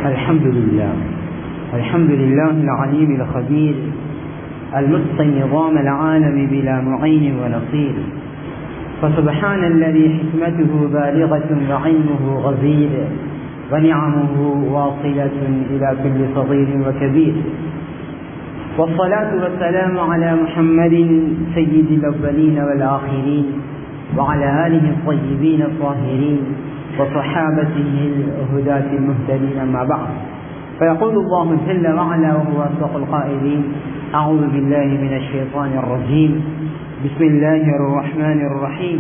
الحمد لله الحمد لله العليم الخبير المتقن نظام العالم بلا معين ونصير فسبحان الذي حكمته بالغة وعلمه غزير ونعمه واصلة إلى كل صغير وكبير والصلاة والسلام على محمد سيد الأولين والآخرين وعلى آله الطيبين الطاهرين وصحابته الهداة المهتدين أما بعد فيقول الله جل وعلا وهو أصدق القائلين أعوذ بالله من الشيطان الرجيم بسم الله الرحمن الرحيم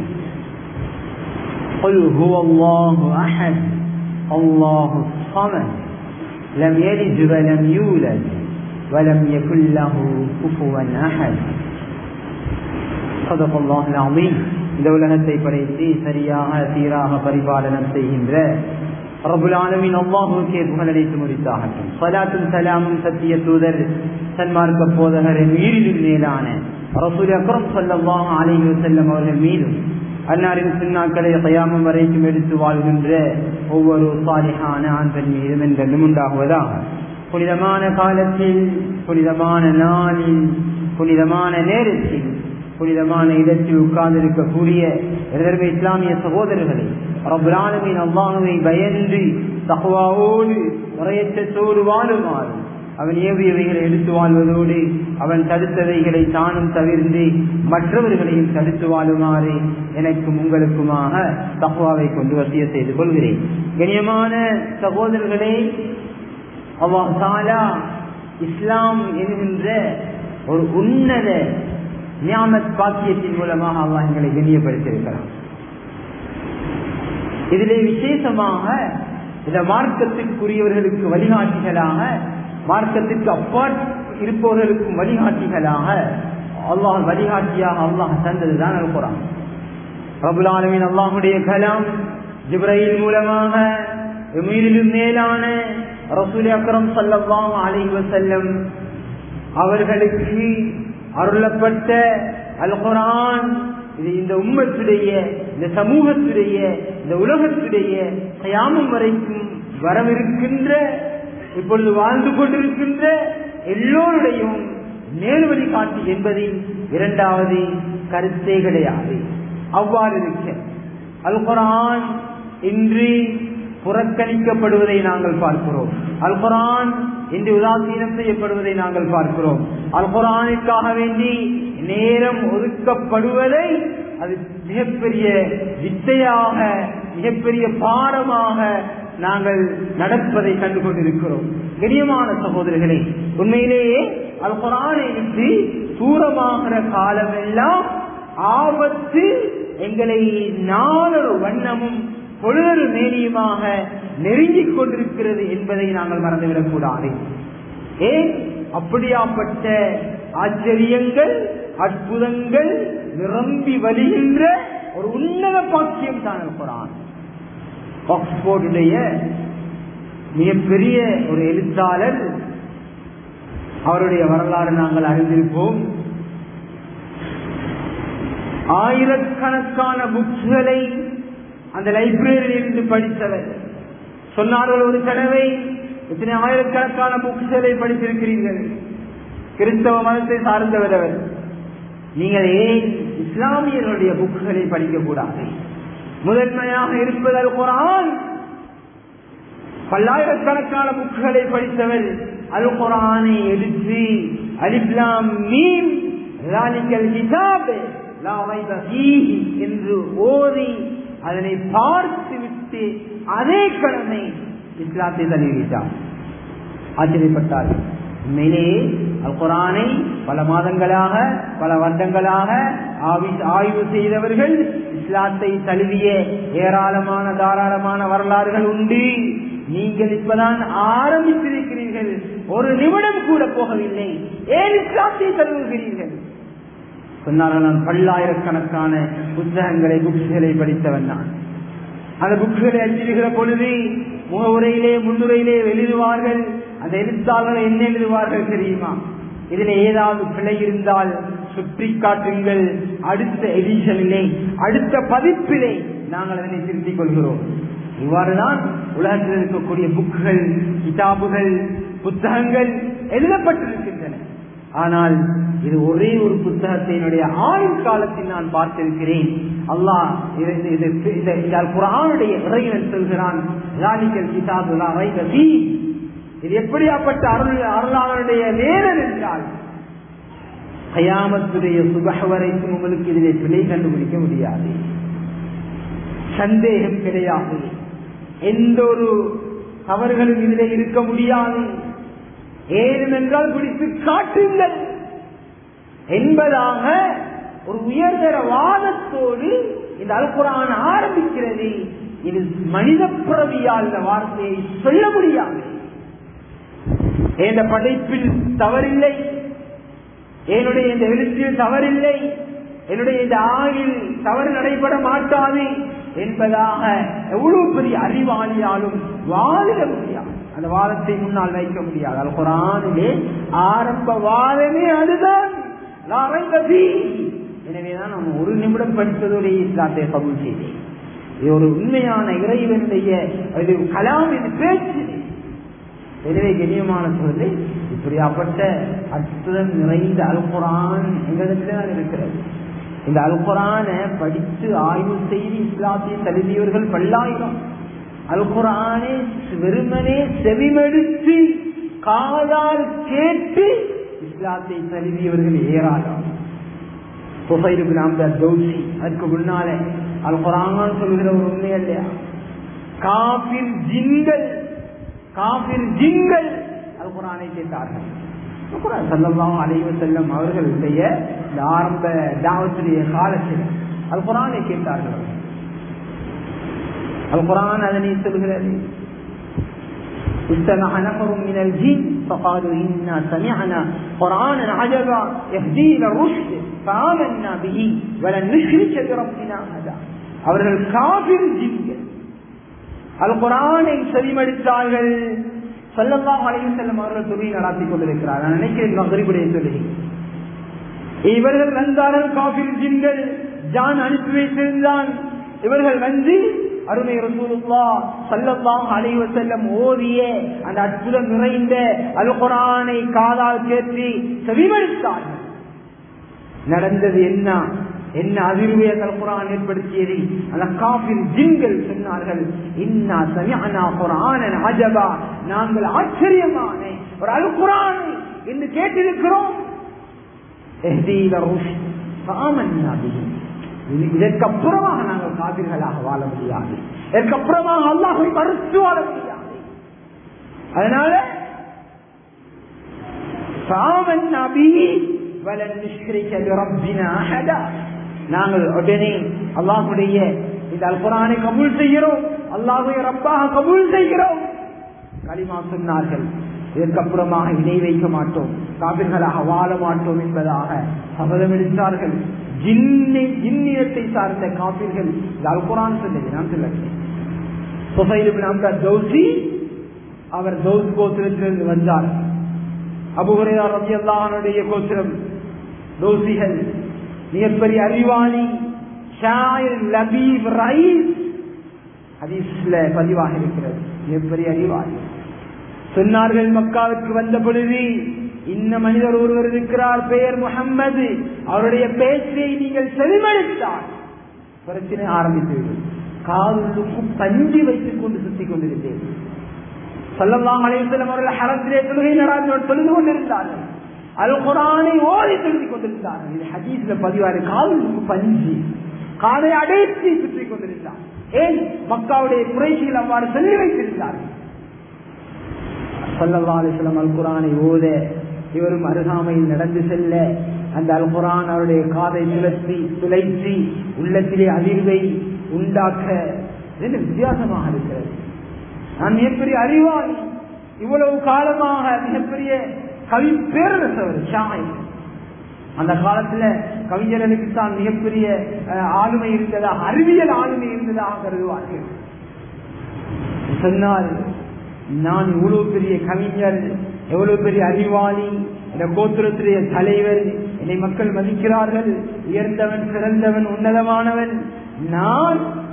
قل هو الله أحد الله الصمد لم يلد ولم يولد ولم يكن له كفوا أحد صدق الله العظيم இந்த உலகத்தை படைத்து சரியாக சீராக பரிபாலனம் செய்கின்ற ரபுல் ஆலமின் அல்லாஹுக்கே புகழடைத்து முடித்தாகட்டும் சலாத்தும் சலாமும் சத்திய தூதர் சன்மார்க்க போதகரின் உயிரிலும் மேலான ரசூல் அக்ரம் சல்லாஹ் அலைஹி செல்லம் அவர்கள் மீதும் அன்னாரின் சின்னாக்களை கயாமம் வரைக்கும் எடுத்து வாழ்கின்ற ஒவ்வொரு சாலிஹான ஆண் பெண் மீதும் என்றென்றும் உண்டாகுவதாக புனிதமான காலத்தில் புனிதமான நாளில் புனிதமான நேரத்தில் புனிதமான இடத்தில் உட்கார்ந்து இருக்கக்கூடிய எதற்கு இஸ்லாமிய சகோதரர்களை ரபுரானமின் அவ்வாணுவை பயந்து தகுவாவோடு முறையற்றத்தோடு வாழுமாறு அவன் ஏவியவைகளை எடுத்து வாழ்வதோடு அவன் தடுத்தவைகளை தானும் தவிர்ந்து மற்றவர்களையும் தடுத்து வாழுமாறு எனக்கும் உங்களுக்குமாக தகுவாவை கொண்டு வசிய செய்து கொள்கிறேன் கண்ணியமான சகோதரர்களே அவ்வா இஸ்லாம் என்கின்ற ஒரு உன்னத நியாமத் பாக்கியத்தின் மூலமாக அல்லாஹ் எங்களை கண்ணியப்படுத்தியிருக்கிறான் இதிலே விசேஷமாக இந்த மார்க்கத்திற்குரியவர்களுக்கு வழிகாட்டிகளாக மார்க்கத்திற்கு அப்பாற் இருப்பவர்களுக்கும் வழிகாட்டிகளாக அல்லாஹ் வழிகாட்டியாக அல்லாஹ் தந்ததுதான் இருக்கிறான் பிரபுலாலமின் அல்லாஹுடைய கலாம் ஜிப்ரையில் மூலமாக மீறிலும் மேலான ரசூல் அக்ரம் சல்லாஹ் அலி வசல்லம் அவர்களுக்கு அருளப்பட்ட அல் குரான் இது இந்த உம்மத்துடைய இந்த சமூகத்துடைய இந்த உலகத்துடைய கயாமம் வரைக்கும் வரவிருக்கின்ற இப்பொழுது வாழ்ந்து கொண்டிருக்கின்ற எல்லோருடையும் நேர்வழி காட்டி என்பதில் இரண்டாவது கருத்தே கிடையாது அவ்வாறு இருக்க அல் குரான் இன்று புறக்கணிக்கப்படுவதை நாங்கள் பார்க்கிறோம் அல் குரான் இன்று உதாசீனம் செய்யப்படுவதை நாங்கள் பார்க்கிறோம் அல் குரானுக்காக வேண்டி நேரம் ஒதுக்கப்படுவதை அது மிகப்பெரிய வித்தையாக மிகப்பெரிய பாடமாக நாங்கள் நடப்பதை கண்டுகொண்டிருக்கிறோம் கண்ணியமான சகோதரர்களே உண்மையிலேயே அல் குரானை விட்டு தூரமாகிற காலமெல்லாம் ஆபத்து எங்களை நாளொரு வண்ணமும் பொழுதொரு மேனியுமாக நெருங்கிக் கொண்டிருக்கிறது என்பதை நாங்கள் மறந்துவிடக் கூடாது ஏன் அப்படியாப்பட்ட ஆச்சரியங்கள் அற்புதங்கள் நிரம்பி வலிகின்ற ஒரு உன்னத பாக்கியம் தான் இருக்கிறான் ஆக்ஸ்போர்டுடைய மிகப்பெரிய ஒரு எழுத்தாளர் அவருடைய வரலாறு நாங்கள் அறிந்திருப்போம் ஆயிரக்கணக்கான புக்ஸ்களை அந்த லைப்ரரியில் இருந்து படித்தவர் சொன்னார்கள் ஒரு தடவை இத்தனை ஆயிரக்கணக்கான புக்ஸ்களை படித்திருக்கிறீர்கள் கிறிஸ்தவ மதத்தை சார்ந்தவர் அவர் நீங்கள் ஏன் இஸ்லாமியர்களுடைய புக்குகளை படிக்கக்கூடாது முதன்மையாக இருப்பதல் குரான் பல்லாயிரக்கணக்கான புக்குகளை படித்தவர் அல் குரானை எடுத்து அலிப்லாம் மீன் என்று ஓதி அதனை பார்த்து விட்டு அதே கடமை இஸ்லாத்தை தள்ளிவிட்டார் ஆச்சரியப்பட்டார் உண்மையிலேயே அல் குரானை பல மாதங்களாக பல வருடங்களாக ஆய்வு செய்தவர்கள் இஸ்லாத்தை தழுவிய ஏராளமான தாராளமான வரலாறுகள் உண்டு நீங்கள் இப்பதான் ஆரம்பித்திருக்கிறீர்கள் ஒரு நிமிடம் கூட போகவில்லை ஏன் இஸ்லாத்தை தழுவுகிறீர்கள் சொன்னார்கள் நான் பல்லாயிரக்கணக்கான புத்தகங்களை புக்ஸ்களை படித்தவன் நான் அந்த புக்ஸ்களை அச்சிடுகிற பொழுது முகவுரையிலே முன்னுரையிலே எழுதுவார்கள் அந்த எழுத்தாளர்கள் என்ன எழுதுவார்கள் தெரியுமா இதில் ஏதாவது பிழை இருந்தால் சுற்றி காட்டுங்கள் அடுத்த எடிஷனிலே அடுத்த பதிப்பிலே நாங்கள் அதனை திருத்திக் கொள்கிறோம் இவ்வாறுதான் உலகத்தில் இருக்கக்கூடிய புக்குகள் கிதாபுகள் புத்தகங்கள் எழுதப்பட்டிருக்கின்றன ஆனால் இது ஒரே ஒரு புத்தகத்தினுடைய ஆயுள் காலத்தில் நான் பார்த்திருக்கிறேன் அல்லாஹ் குரானுடைய இறைவன் சொல்கிறான் இது எப்படியாப்பட்ட அருள் அருளாளருடைய நேரல் என்றால் கயாமத்துடைய சுபக வரைக்கும் உங்களுக்கு இதிலே பிழை கண்டுபிடிக்க முடியாது சந்தேகம் கிடையாது எந்த ஒரு தவறுகளும் இதிலே இருக்க முடியாது ஏனென்றால் பிடித்து காட்டுங்கள் என்பதாக ஒரு உயர்தர வாதத்தோடு இந்த அல்குரான் ஆரம்பிக்கிறது இது மனித பிறவியால் இந்த வார்த்தையை சொல்ல முடியாது இந்த படைப்பில் தவறில்லை என்னுடைய இந்த எழுத்தில் தவறில்லை என்னுடைய இந்த ஆயில் தவறு நடைபெற மாட்டாது என்பதாக எவ்வளவு பெரிய அறிவாளியாலும் வாதிட முடியாது அந்த வாதத்தை முன்னால் வைக்க முடியாது அது குரானிலே ஆரம்ப வாதமே அதுதான் எனவேதான் நம்ம ஒரு நிமிடம் படித்ததோடைய இஸ்லாத்தை கபூல் செய்தேன் இது ஒரு உண்மையான இறைவனுடைய இது கலாம் இது பேச்சு எனவே கண்ணியமான சொல்லை இப்படியாப்பட்ட அற்புதம் நிறைந்த அல்குரான் எங்களிடத்துல தான் இருக்கிறது இந்த அல்குரான படித்து ஆய்வு செய்து இஸ்லாத்தை தழுவியவர்கள் பல்லாயிரம் அல்குரானே வெறுமனே செவிமடுத்து காதால் கேட்டு இஸ்லாத்தை தழுவியவர்கள் ஏராளம் புகையிருக்கு நாம் ஜோசி அதற்கு முன்னாலே அல் குரான் சொல்கிற ஒரு உண்மை இல்லையா காபிர் ஜிங்கள் காபிர் ஜிங்கள் அல் குரானை கேட்டார்கள் சல்லல்லாஹு அலைஹி வஸல்லம் அவர்களுடைய இந்த ஆரம்ப தாவத்துடைய காலத்தில் அல் குரானை கேட்டார்கள் அல் குரான் அதனை சொல்கிறது استمع نفر من الجن فقالوا إنا سمعنا قرآنا عجبا يهدي إلى الرشد فآمنا به ولن نشرك بربنا أحدا அவர்கள் காபிர் ஜின்கள் அல் குரானை செவிமடித்தார்கள் சல்லல்லாஹு அலைஹி வஸல்லம் அவர்கள் தொழுகை நடாத்தி கொண்டிருக்கிறார் நான் நினைக்கிறேன் மகரிபுடைய தொழுகை இவர்கள் வந்தார்கள் காபிர் ஜின்கள் ஜான் அனுப்பி வைத்திருந்தான் இவர்கள் வந்து அருமை ரசூலுல்லா சல்லல்லாஹு அலைஹி வஸல்லம் ஓதிய அந்த அற்புதம் நிறைந்த அல் குரானை காதால் கேட்டு செவிமடித்தார்கள் நடந்தது என்ன என்ன அதிர்வை அந்த குரான் ஏற்படுத்தியது அந்த காபில் ஜின்கள் சொன்னார்கள் இன்னா சமிஅனா குரானன் அஜபா நாங்கள் ஆச்சரியமான ஒரு அல் குரானை என்று கேட்டிருக்கிறோம் இதற்கப்புறமாக நாங்கள் காவிர்களாக வாழ முடியாது இதற்கப்புறமாக அல்லாஹை மறுத்து வாழ முடியாது அதனால நாங்கள் உடனே அல்லாஹுடைய இந்த அல்குரானை கபூல் செய்கிறோம் அல்லாஹுடைய ரப்பாக கபூல் செய்கிறோம் களிமா சொன்னார்கள் இதற்கப்புறமாக இணை வைக்க மாட்டோம் காவிர்களாக வாழ மாட்டோம் என்பதாக சபதம் எடுத்தார்கள் ஜின்னை ஜின்னியத்தை சார்ந்த காப்பீர்கள் இது அல்குரான் சொன்னது நான் சொல்லுகிறேன் ஜோசி அவர் ஜோஸ் கோத்திரத்திலிருந்து வந்தார் அபுகுரையா ரவி அல்லாஹனுடைய கோத்திரம் தோசிகள் மிகப்பெரிய அறிவாளி ஷாயிர் லபீப் ரைஸ் ஹதீஸ்ல பதிவாக இருக்கிறது மிகப்பெரிய அறிவாளி சொன்னார்கள் மக்காவிற்கு வந்த பொழுது இன்ன மனிதர் ஒருவர் இருக்கிறார் பெயர் முகம்மது அவருடைய பேச்சை நீங்கள் செவிமடுத்தால் பிரச்சனை ஆரம்பித்து காதுக்கும் பஞ்சு வைத்துக் கொண்டு சுத்தி கொண்டிருந்தேன் சொல்லலாம் அலைவசலம் அவர்கள் ஹரத்திலே தொழுகை நடாந்து தொழுது கொண்டிருந்தார்கள் அல் குரானை ஓதி தொழுதி கொண்டிருந்தார்கள் இது ஹதீஸ்ல பதிவாரு காதுக்கு பஞ்சு காதை அடைத்து சுற்றி கொண்டிருந்தார் ஏன் மக்காவுடைய குறைசிகள் அவ்வாறு சொல்லி வைத்திருந்தார்கள் சொல்லல்லா அலிஸ்லாம் அல் குரானை ஓத இவரும் அருகாமையில் நடந்து செல்ல அந்த அல் குரான் அவருடைய காதை துளத்தி துளைச்சி உள்ளத்திலே அதிர்வை உண்டாக்க வித்தியாசமாக இருக்கிறது நான் மிகப்பெரிய அறிவாளி இவ்வளவு காலமாக மிகப்பெரிய கவி பேரரசவர் ஷாய் அந்த காலத்துல கவிஞர்களுக்கு தான் மிகப்பெரிய ஆளுமை இருந்ததாக அறிவியல் ஆளுமை இருந்ததாக கருதுவார்கள் சொன்னால் நான் இவ்வளவு பெரிய கவிஞர் எவ்வளவு பெரிய அறிவாளி இந்த கோத்திரத்துடைய தலைவர் என்னை மக்கள் மதிக்கிறார்கள் உயர்ந்தவன் சிறந்தவன் உன்னதமானவன் நான்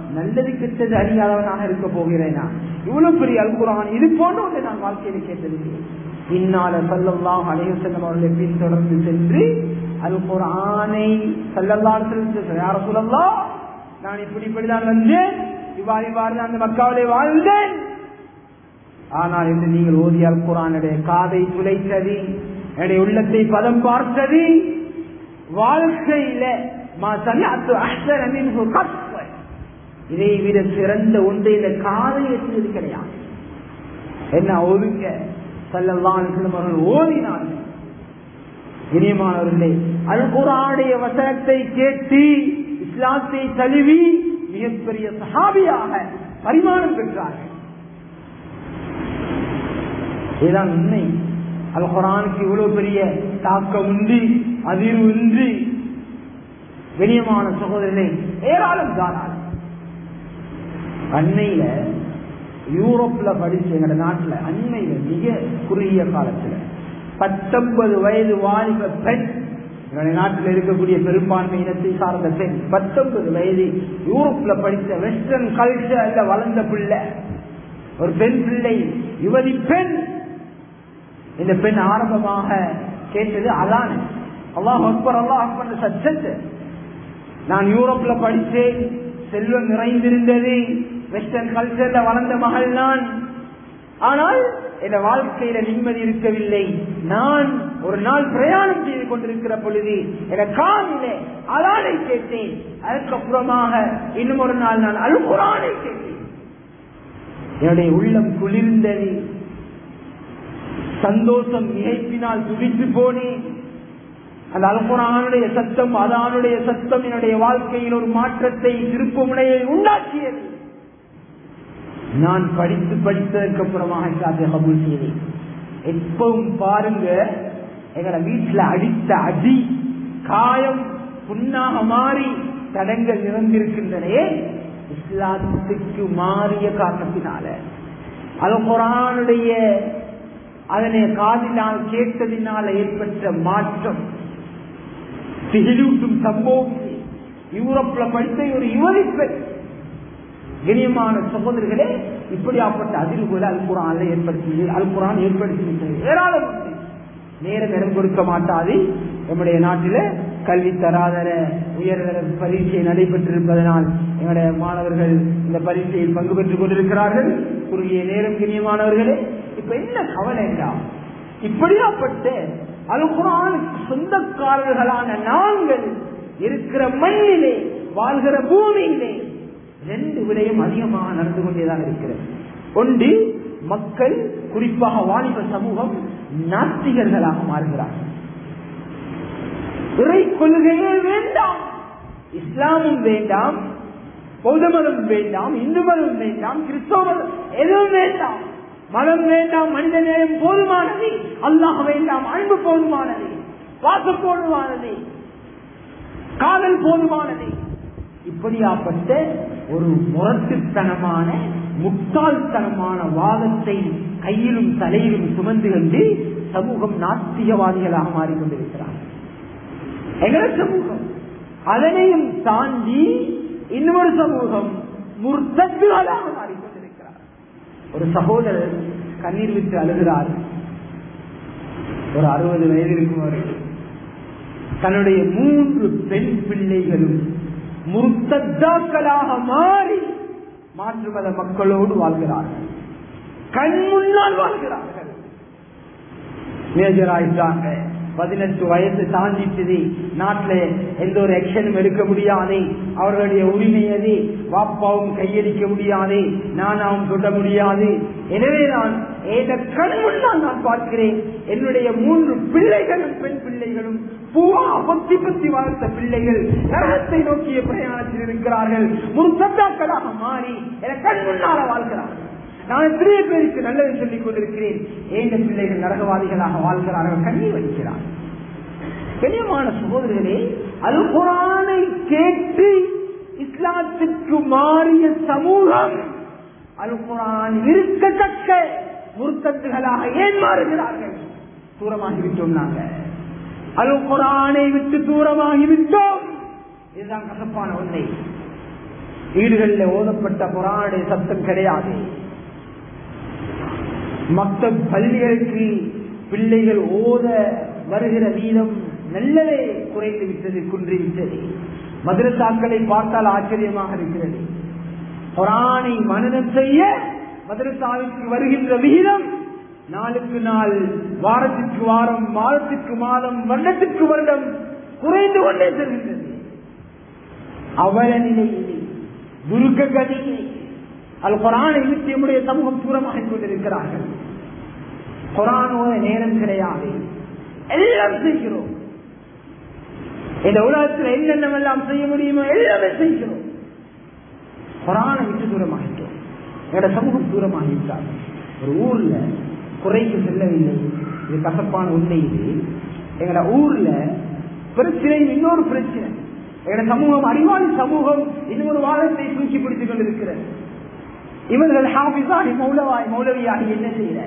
நல்லது கெட்டது அறியாதவனாக இருக்க போகிறேனா இவ்வளவு பெரிய அல் குரான் இது போன்ற ஒன்று நான் வாழ்க்கையில கேட்டதில்லை இன்னால சல்லல்லாஹ் அலைஹசல்லம் அவர்களை பின்தொடர்ந்து சென்று அல் குரானை சல்லல்லாஹ் யார சொல்லலாம் நான் இப்படி இப்படிதான் வந்தேன் இவ்வாறு இவ்வாறு அந்த மக்காவிலே வாழ்ந்தேன் ஆனால் இன்று நீங்கள் ஓதிய அல் குரானுடைய காதை துளைத்தது என்னுடைய உள்ளத்தை பதம் பார்த்தது வாழ்க்கையில இதை விட சிறந்த ஒன்றை இந்த காதை எட்டுவது கிடையாது என்ன ஒதுங்க செல்லவான் அவர்கள் ஓதினார்கள் இனியமானவர்களே அது குரானுடைய வசனத்தை கேட்டு இஸ்லாத்தை தழுவி மிகப்பெரிய சஹாபியாக பரிமாணம் பெற்றார்கள் இதுதான் உண்மை அல் குரானுக்கு இவ்வளவு பெரிய தாக்கம் உண்டு அதிர்வு இன்றி வெளியமான சகோதரனை ஏராளம் தாராள் அண்மையில யூரோப்ல படிச்ச எங்க நாட்டுல அண்மையில மிக குறுகிய காலத்துல பத்தொன்பது வயது வாலிப பெண் என்னுடைய நாட்டில் இருக்கக்கூடிய பெரும்பான்மை இனத்தை சார்ந்த பெண் பத்தொன்பது வயது யூரோப்ல படித்த வெஸ்டர்ன் கல்ச்சர்ல வளர்ந்த பிள்ளை ஒரு பெண் பிள்ளை யுவதி பெண் இந்த பெண் ஆரம்பமாக கேட்டது அதான் அல்லாஹ் அக்பர் அல்லாஹ் அக்பர் சச்சத்து நான் யூரோப்ல படித்தேன் செல்வம் நிறைந்திருந்தது வெஸ்டர்ன் கல்ச்சர்ல வளர்ந்த மகள் நான் ஆனால் என் வாழ்க்கையில நிம்மதி இருக்கவில்லை நான் ஒரு நாள் பிரயாணம் செய்து கொண்டிருக்கிற பொழுது என காலிலே அலானை கேட்டேன் அதுக்கப்புறமாக இன்னும் ஒரு நாள் நான் அல்குரானை கேட்டேன் என்னுடைய உள்ளம் குளிர்ந்தது சந்தோஷம் மிகைப்பினால் துடித்து போனேன் அந்த அல்குரானுடைய சத்தம் அதானுடைய சத்தம் என்னுடைய வாழ்க்கையில் ஒரு மாற்றத்தை திருப்பு முனையை உண்டாக்கியது நான் படித்து படித்ததற்கு அப்புறமாக இஸ்லாத்தை கபூல் செய்தேன் எப்பவும் பாருங்க எங்களோட வீட்டுல அடித்த அடி காயம் புண்ணாக மாறி தடங்கள் நிறைந்திருக்கின்றனே இஸ்லாத்துக்கு மாறிய காரணத்தினால அல்குரானுடைய அதனை காதினால் கேட்டதினால் ஏற்பட்ட மாற்றம் திகிலூட்டும் சம்பவம் யூரோப்ல படித்த ஒரு யுவதி பெண் கணியமான சகோதரர்களே இப்படியாப்பட்ட அதிர்வுகளை அல்குரான் ஏற்படுத்தி அல்குரான் ஏற்படுத்தி ஏராளம் நேரம் இடம் கொடுக்க மாட்டாது நம்முடைய நாட்டில கல்வி தராதர உயர்தர பரீட்சை நடைபெற்றிருப்பதனால் எங்களுடைய மாணவர்கள் இந்த பரீட்சையில் பங்கு பெற்றுக் கொண்டிருக்கிறார்கள் குறுகிய நேரம் கண்ணியமானவர்களே இப்ப என்ன கவலை என்றால் இப்படியாப்பட்ட அல்குரான் சொந்தக்காரர்களான நாங்கள் இருக்கிற மண்ணிலே வாழ்கிற பூமியிலே ரெண்டு விடயம் அதிகமாக நடந்து கொண்டேதான் இருக்கிறது ஒன்று மக்கள் குறிப்பாக வாலிப சமூகம் நாஸ்திகர்களாக மாறுகிறார்கள் இறை கொள்கையே வேண்டாம் இஸ்லாமும் வேண்டாம் பௌத்த மதம் வேண்டாம் இந்து மதம் வேண்டாம் கிறிஸ்தவ மதம் எதுவும் வேண்டாம் மதம் வேண்டாம் மனித நேயம் போதுமானது அல்லாஹ் வேண்டாம் அன்பு போதுமானது வாசம் போதுமானது காதல் போதுமானது இப்படியாப்பட்ட ஒரு முரட்டுத்தனமான முட்டாள்தனமான வாதத்தை கையிலும் தலையிலும் சுமந்து கொண்டு சமூகம் நாஸ்திகவாதிகளாக மாறிக்கொண்டிருக்கிறார் எங்கள சமூகம் அதனையும் தாண்டி இன்னொரு சமூகம் முர்த்தத்துகளாக மாறிக்கொண்டிருக்கிறார் ஒரு சகோதரர் கண்ணீர் விட்டு அழுகிறார் ஒரு அறுபது வயது இருக்கும் அவர்கள் தன்னுடைய மூன்று பெண் பிள்ளைகளும் முர்த்தத்தாக்களாக மாறி மாற்று மத மக்களோடு வாழ்கிறார்கள் கண் முன்னால் வாழ்கிறார்கள் மேஜர் ஆயிட்டாங்க பதினெட்டு வயசு தாண்டிட்டது நாட்டில் எந்த ஒரு ஆக்ஷனும் எடுக்க முடியாது அவர்களுடைய உரிமை அது வாப்பாவும் கையடிக்க முடியாது நானாவும் சொல்ல முடியாது எனவே நான் எந்த கண் முன்னால் நான் பார்க்கிறேன் என்னுடைய மூன்று பிள்ளைகளும் பெண் பிள்ளைகளும் பூவா பத்தி பத்தி வளர்த்த பிள்ளைகள் நரகத்தை நோக்கிய பிரயாணத்தில் இருக்கிறார்கள் முருத்தத்தாக்களாக மாறி என கண் முன்னால வாழ்கிறார்கள் நான் எத்தனையோ பேருக்கு நல்லது சொல்லிக் கொண்டிருக்கிறேன் ஏங்க பிள்ளைகள் நரகவாதிகளாக வாழ்கிறார்கள் கண்ணீர் வடிக்கிறார் கண்ணியமான சகோதரர்களே அது குரானை கேட்டு இஸ்லாத்துக்கு மாறிய சமூகம் அல் குரான் இருக்கத்தக்க முருத்தத்துகளாக ஏன் மாறுகிறார்கள் தூரமாகிவிட்டோம் நாங்க அல் குரானை விட்டு தூரமாகிவிட்டோம் இதுதான் கசப்பான உண்மை வீடுகளில் ஓதப்பட்ட குரானுடைய சத்தம் கிடையாது மற்ற பள்ளிகளுக்கு பிள்ளைகள் ஓத வருகிற வீதம் நல்லவே குறைந்து விட்டது குன்றிவிட்டது மதுரசாக்களை பார்த்தால் ஆச்சரியமாக இருக்கிறது குரானை மனநம் செய்ய மதுரசாவிற்கு வருகின்ற விகிதம் நாளுக்கு நாள் வாரத்திற்கு வாரம் மாதத்திற்கு மாதம் வருடத்திற்கு வருடம் குறைந்து கொண்டே செல்கின்றது அவல நிலையிலே துருக்க கதியை அல் குரானை விட்டு நம்முடைய சமூகம் தூரமாக கொண்டிருக்கிறார்கள் குரானோட நேரம் கிடையாது எல்லாம் செய்கிறோம் இந்த உலகத்தில் என்னென்னவெல்லாம் செய்ய முடியுமோ எல்லாமே செய்கிறோம் குரானை விட்டு தூரமாகிட்டோம் எங்களோட சமூகம் தூரமாகிட்டார் ஒரு ஊர்ல குறைக்கு செல்லவில்லை இது கசப்பான உண்மை இது எங்களோட ஊர்ல பிரச்சனை இன்னொரு பிரச்சனை எங்களோட சமூகம் அறிவாளி சமூகம் இன்னொரு வாதத்தை தூக்கி பிடித்துக் கொண்டிருக்கிறது இவர்கள் ஹாபிஸாகி மௌலவாய் மௌலவியாகி என்ன செய்யற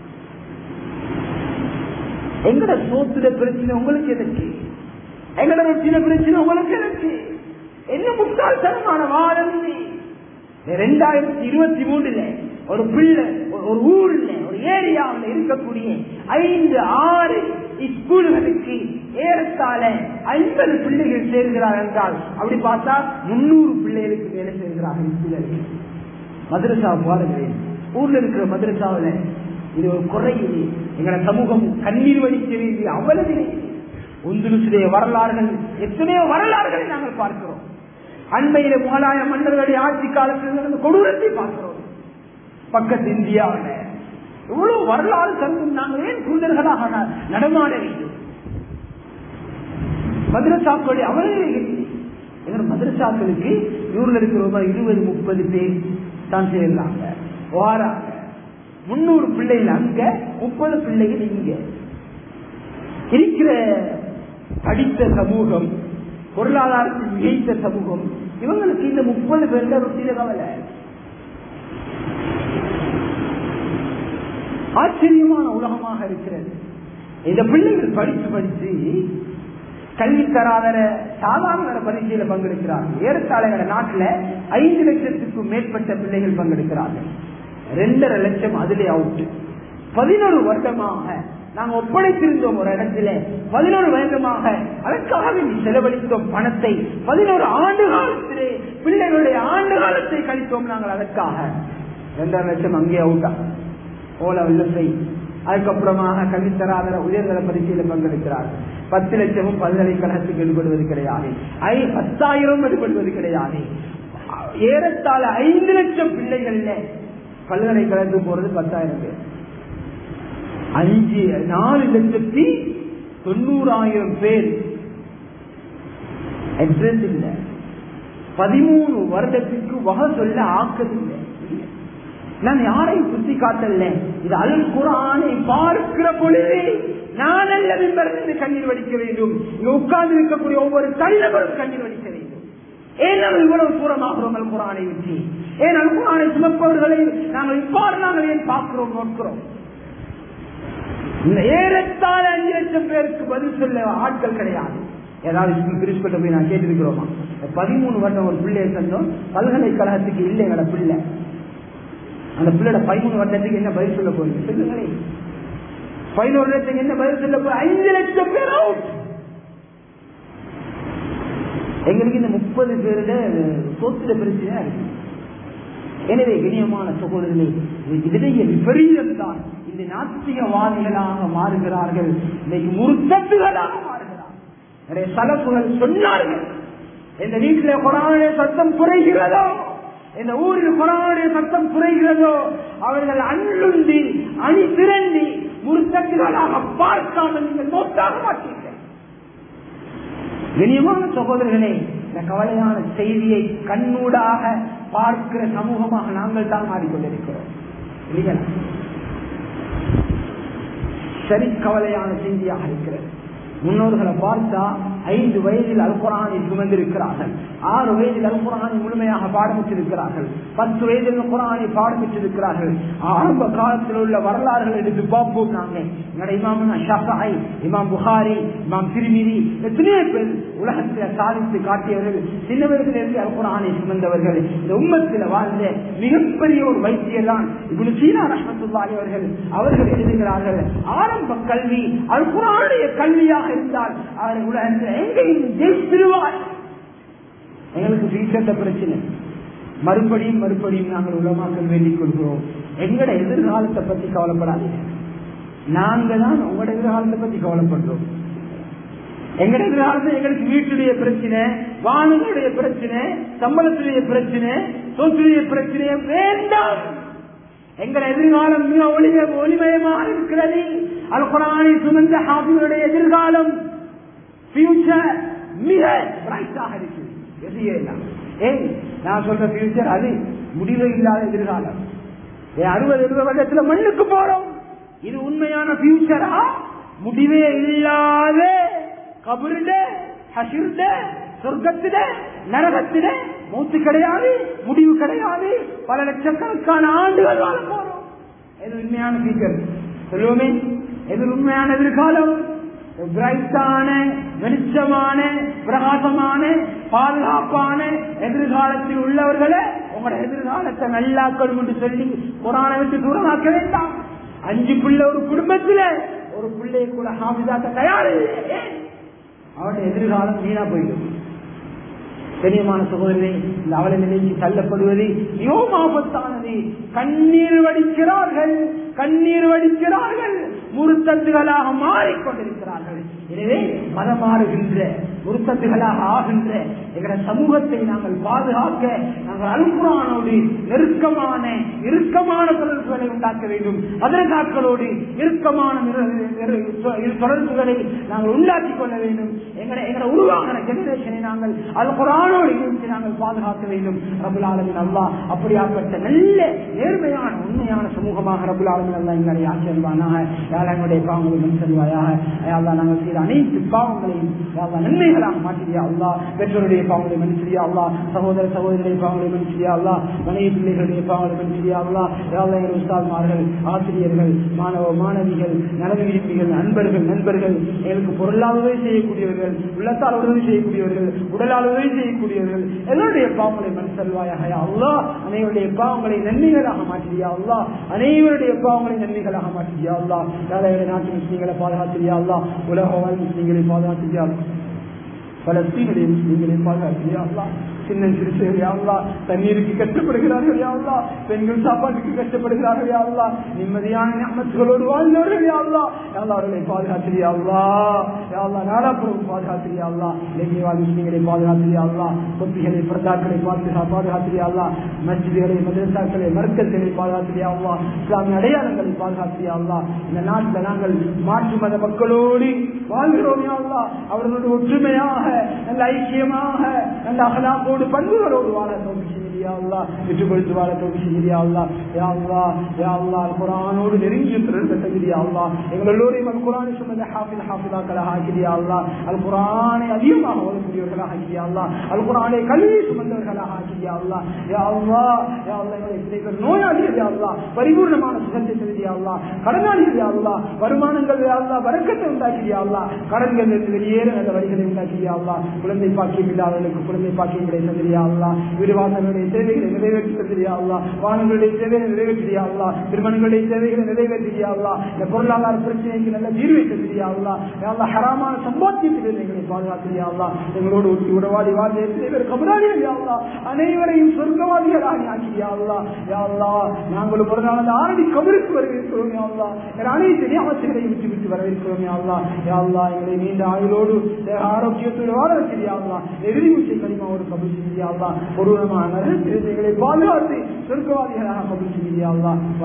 எங்கட சோத்துட பிரச்சனை உங்களுக்கு எதற்கு எங்கட சின்ன பிரச்சனை உங்களுக்கு எதற்கு என்ன முட்டாள்தனமான வாதம் ரெண்டாயிரத்தி இருபத்தி மூணுல ஒரு பிள்ளை ஒரு ஊர்ல ஒரு ஏரியாவில் இருக்கக்கூடிய ஐந்து ஆறு ஸ்கூல்களுக்கு ஏறத்தாழ ஐம்பது பிள்ளைகள் சேர்கிறார் என்றால் அப்படி பார்த்தா முன்னூறு பிள்ளைகளுக்கு வேலை சேர்கிறார்கள் ஸ்கூல்களுக்கு மதுரசா பாருங்களேன் ஊர்ல இருக்கிற மதுரசாவில இது ஒரு குறை இது எங்களோட சமூகம் கண்ணீர் வடிக்க வேண்டிய அவ்வளவு உந்துலுடைய வரலாறுகள் எத்தனையோ வரலாறுகளை நாங்கள் பார்க்கிறோம் அண்மையில முகலாய மன்னர்களுடைய ஆட்சி காலத்தில் நடந்த கொடூரத்தை பார்க்கிறோம் பக்கத்து இந்தியாவில் எவ்வளவு வரலாறு தங்கும் நாங்கள் ஏன் குண்டர்களாக நடமாட வேண்டும் மதுரசாக்களுடைய அவர்களே எங்க மதுரசாக்களுக்கு ஊர்ல இருக்கிற இருபது முப்பது பேர் தான் சேர்ந்தாங்க வாராங்க முன்னூறு பிள்ளைகள் அங்க முப்பது பிள்ளைகள் இங்க இருக்கிற படித்த சமூகம் பொருளாதாரத்தில் மிகைத்த சமூகம் இவங்களுக்கு இந்த முப்பது பேர்ல ரொட்டியில கவலை ஆச்சரியமான உலகமாக இருக்கிறது இந்த பிள்ளைகள் படித்து படித்து கல்வி தராதர சாதாரண பரீட்சையில பங்கெடுக்கிறார்கள் ஏறத்தாழ நாட்டுல ஐந்து லட்சத்துக்கும் மேற்பட்ட பிள்ளைகள் பங்கெடுக்கிறார்கள் ரெண்டரை லட்சம் அதிலே அவுட்டு பதினோரு வருடமாக நாங்கள் ஒப்படைத்திருந்தோம் ஒரு இடத்துல பதினோரு வருடமாக அதற்காக வேண்டி செலவழித்தோம் பணத்தை பதினோரு ஆண்டு காலத்திலே பிள்ளைகளுடைய ஆண்டு காலத்தை கழித்தோம் நாங்கள் அதற்காக ரெண்டரை லட்சம் அங்கே அவுட்டா ஓல வெள்ளத்தை அதுக்கப்புறமாக கல்வித்தராதர உயர்தர பரீட்சையில பங்கெடுக்கிறார்கள் பத்து லட்சமும் பல்கலைக்கழகத்துக்கு ஈடுபடுவது கிடையாது ஐ பத்தாயிரம் ஈடுபடுவது கிடையாது ஏறத்தாழ ஐந்து லட்சம் பிள்ளைகள்ல பல்கலைக்கழகத்துக்கு போறது பத்தாயிரம் பேர் அஞ்சு நாலு லட்சத்தி தொண்ணூறாயிரம் பேர் அட்ரஸ் இல்ல பதிமூணு வருடத்திற்கு வகை சொல்ல ஆக்கதில்லை நான் யாரையும் சுத்தி காட்டல இது அல் குரானை பார்க்கிற பொழுது நான் அல்ல மின்பருந்து கண்ணீர் வடிக்க வேண்டும் இங்க உட்கார்ந்து இருக்கக்கூடிய ஒவ்வொரு தனிநபரும் கண்ணீர் வடிக்க வேண்டும் ஏன் நம்ம இவ்வளவு தூரமாகிறோம் அல் குரானை வச்சு ஏன் அல் குரானை சுமப்பவர்களை நாங்கள் இவ்வாறு நாங்கள் ஏன் பார்க்கிறோம் நோக்கிறோம் இந்த ஏறத்தாழ அஞ்சு லட்சம் பேருக்கு பதில் சொல்ல ஆட்கள் கிடையாது ஏதாவது பிரிஸ்பட்ட போய் நான் கேட்டிருக்கிறோமா பதிமூணு வருடம் ஒரு பிள்ளையை தந்தோம் பல்கலைக்கழகத்துக்கு இல்லை எங்களோட பிள்ளை அந்த பிள்ளையோட பதிமூணு வருடத்துக்கு என்ன பதில் சொல்ல போறீங்க சொல்லுங்களே பதினோரு லட்சத்துக்கு என்ன பதில் சொல்ல போய் ஐந்து லட்சம் பேர் அவுட் எங்களுக்கு இந்த முப்பது பேருட சொத்துல பிரச்சனை இருக்கு எனவே இனியமான சகோதரர்களே இதனைய விபரீதம் தான் இந்த நாத்திகவாதிகளாக மாறுகிறார்கள் இன்னைக்கு முருத்தத்துகளாக மாறுகிறார்கள் நிறைய சலப்புகள் சொன்னார்கள் இந்த வீட்டில் கொரோனா சத்தம் குறைகிறதோ இந்த ஊரில் கொரோனா சத்தம் குறைகிறதோ அவர்கள் அண்ணுண்டி அணி திரண்டி முருத்தத்துகளாக பார்க்காமல் நீங்கள் நோட்டாக மாட்டீர்கள் இனியமான சகோதரர்களே இந்த கவலையான செய்தியை கண்ணூடாக பார்க்கிற சமூகமாக நாங்கள் தான் மாறிக்கொண்டிருக்கிறோம் இல்லையா சரி கவலையான செய்தியாக இருக்கிறது முன்னோர்களை பார்த்தா ஐந்து வயதில் அல்குரானை சுமந்திருக்கிறார்கள் ஆறு வயதில் அல்குரானை முழுமையாக பாடமிட்டிருக்கிறார்கள் பத்து வயதில் குரானை பாடமிட்டிருக்கிறார்கள் ஆரம்ப காலத்தில் உள்ள வரலாறுகள் எடுத்து பார்ப்போம் நாங்க எங்களுடைய இமாம் ஷாஃபாய் இமாம் புகாரி இமாம் திருமிதி எத்தனையோ பேர் உலகத்தில் சாதித்து காட்டியவர்கள் சின்னவர்களிலிருந்து அல்குரானை சுமந்தவர்கள் இந்த உம்மத்தில் வாழ்ந்த மிகப்பெரிய ஒரு வைத்தியர் தான் இப்படி சீனா ரஹமத்துல்லாஹி அவர்கள் அவர்கள் எழுதுகிறார்கள் ஆரம்ப கல்வி அல்குரானுடைய கல்வியாக இருந்தால் அவர் உலகத்தில் எங்கேயும் ஜெயித்திருவார் எங்களுக்கு ஃபியூச்சர்ல பிரச்சனை மறுபடியும் மறுபடியும் நாங்கள் உலமாக்கள் வேண்டிக் கொள்கிறோம் எங்கட எதிர்காலத்தை பத்தி கவலைப்படாதீங்க நாங்க தான் உங்களோட எதிர்காலத்தை பத்தி கவலைப்படுறோம் எங்கட எதிர்காலத்தில் எங்களுக்கு வீட்டுடைய பிரச்சனை வானங்களுடைய பிரச்சனை சம்பளத்துடைய பிரச்சனை சொத்துடைய பிரச்சனை வேண்டாம் எங்கள் எதிர்காலம் மிக ஒளிமய ஒளிமயமாக இருக்கிறது அது குரானை சுமந்த ஹாபியுடைய எதிர்காலம் ஃபியூச்சர் மிக பிரைட்டாக இருக்குது எதையே ஏன் நான் சொல்ற ஃபியூச்சர் அது முடிவு இல்லாத எதிர்காலம் அறுபது எழுபது வருடத்துல மண்ணுக்கு போறோம் இது உண்மையான ஃபியூச்சரா முடிவே இல்லாத கபருட ஹசிர்ட சொர்க்கத்தில நரகத்தில மூத்து கிடையாது முடிவு கிடையாது பல லட்சக்கணக்கான ஆண்டுகள் வாழ போறோம் எது உண்மையான ஃபியூச்சர் சொல்லுவோமே எது உண்மையான எதிர்காலம் பிரைட்டான வெளிச்சமான பிரகாசமான பாதுகாப்பான எதிர்காலத்தில் உள்ளவர்களை உங்களோட எதிர்காலத்தை நல்லாக்கணும் என்று சொல்லி குரானை விட்டு தூரமாக்க வேண்டாம் அஞ்சு பிள்ளை ஒரு குடும்பத்துல ஒரு பிள்ளையை கூட ஹாபிதாக்க தயார் அவருடைய எதிர்காலம் வீணா போயிடும் கண்ணியமான சகோதரரை இந்த அவல நிலைக்கு தள்ளப்படுவது மிகவும் ஆபத்தானது கண்ணீர் வடிக்கிறார்கள் கண்ணீர் வடிக்கிறார்கள் முருத்தத்துகளாக மாறிக்கொண்டிருக்கிறார்கள் எனவே மதம் மாறுகின்ற முருத்தத்துகளாக ஆகின்ற எங்கள சமூகத்தை நாங்கள் பாதுகாக்க நாங்கள் அல்குரானோடு நெருக்கமான இறுக்கமான தொடர்புகளை உண்டாக்க வேண்டும் அதற்காக்களோடு இறுக்கமான தொடர்புகளை நாங்கள் உண்டாக்கிக் கொள்ள வேண்டும் எங்களை எங்களை உருவாகிற ஜெனரேஷனை நாங்கள் அல் குரானோடு இணைத்து நாங்கள் பாதுகாக்க வேண்டும் ரபுல் ஆலமின் அல்லா அப்படியாப்பட்ட நல்ல நேர்மையான உண்மையான சமூகமாக ரபுல் ஆலமின் அல்லா எங்களை ஆச்சரிவானாக யார் எங்களுடைய பாவங்களை மண் செல்வாயாக யாரா நாங்கள் செய்த அனைத்து பாவங்களையும் யாரா நன்மைகளாக மாற்றியா அல்லா பெற்றோருடைய பாவங்களை மன்னிச்சியா அல்லா சகோதர சகோதரிய பாவங்களை மன்னிச்சியா அல்லா மனைவி பிள்ளைகளுடைய பாவங்களை மன்னிச்சியா அல்லா யாரா எங்கள் உஸ்தாத்மார்கள் ஆசிரியர்கள் மாணவ மாணவிகள் நலவு விரும்பிகள் நண்பர்கள் நண்பர்கள் எங்களுக்கு பொருளால் உதவி செய்யக்கூடியவர்கள் உள்ளத்தால் உதவி செய்யக்கூடியவர்கள் உடலால் உதவி செய்யக்கூடியவர்கள் எல்லாருடைய பாவங்களை மண் செல்வாயாக அல்லா அனைவருடைய பாவங்களை நன்மைகளாக மாற்றியா அல்லா அனைவருடைய பாவங்களை நன்மைகளாக மாற்றியா அல்லா யாரைய நாட்டு முஸ்லீம்களை பாதுகாத்திரியா அல்லா உலக வாழ் முஸ்லீம்களை பாதுகாத்திரியா பலஸ்தீனுடைய முஸ்லீம்களை பாதுகாத்திரியா அல்லா சின்ன சிறுசைகள் யாவலா தண்ணீருக்கு கஷ்டப்படுகிறார்கள் யாவலா பெண்கள் சாப்பாட்டுக்கு கஷ்டப்படுகிறார்கள் யாவலா நிம்மதியான ஞாபகங்களோடு வாழ்ந்தவர்கள் யாவலா யாவலா அவர்களை பாதுகாத்திரியாவலா யாவலா நாடாப்புறம் பாதுகாத்திரியாவலா இலங்கை வாழ் முஸ்லீம்களை பாதுகாத்திரியாவலா கொத்திகளை பிரதாக்களை பாதுகா பாதுகாத்திரியாவலா மஸ்ஜிதுகளை மதரசாக்களை மருக்கங்களை பாதுகாத்திரியாவலா இஸ்லாமிய அடையாளங்களை பாதுகாத்திரியாவலா இந்த நாட்டில் நாங்கள் மாற்று மத மக்களோடு வாழ்கிறோம் யாவலா அவர்களோடு ஒற்றுமையாக நல்ல ஐக்கியமாக நல்ல அகலாப்போடு பண்புகளோடு வாழ தோல்வி விட்டு கொடுத்து வாழ தோல்வி குரானோடு நெருங்கிய தகுதியா எங்கள் எல்லோரையும் அல் குரானை சொன்னது ஹாஃபில் ஹாஃபிலாக்களாக ஆக்கிறியா அல் குரானை அதிகமாக ஓதக்கூடியவர்களாக ஆக்கிறியா அல் குரானை கல்வி சுமந்தவர்களாக ஆக்கிறியா நோயாளிகள் யாவ்லா பரிபூர்ணமான சுகத்தை தகுதியா கடனாளிகள் யாவ்லா வருமானங்கள் யாவ்லா வரக்கத்தை உண்டாக்கிறியா கடன்கள் இருந்து வெளியேற நல்ல வழிகளை உண்டாக்கிறியா குழந்தை பாக்கியம் இல்லாதவர்களுக்கு குழந்தை பாக்கியம் கிடைத்த தெரியா வீடு வாசல்களுடைய தேவைகளை நிறைவேற்றி தந்திரியா வானங்களுடைய தேவைகளை நிறைவேற்றியா திருமணங்களுடைய தேவைகளை நிறைவேற்றியா இந்த பொருளாதார பிரச்சனைக்கு நல்ல தீர்வை தந்திரியா ஹராமான சம்பாத்தியத்தில் எங்களை பாதுகாத்திரியா எங்களோடு ஒட்டி உடவாடி வாழ்ந்த எத்தனை பேர் கபராளிகள் யாவலா அனைவரையும் சொர்க்கவாதிகளாக ஆக்கியா நாங்கள் ஒரு நாள் அந்த ஆரடி கபருக்கு வரவேற்கிறோம் யாவலா அனைத்து நியமத்துகளையும் விட்டு விட்டு வரவேற்கிறோம் யாவலா யாவலா எங்களை நீண்ட ஆயுளோடு ஆரோக்கியத்தோடு வாழ வைக்கிறியாவலா எதிரி முச்சை கனிமாவோடு கபல் செய்யாவலா ஒருவனமான நரகத்திலிருந்து எங்களை பாதுகாத்து சொர்க்கவாதிகளாக கபல் செய்யாவலா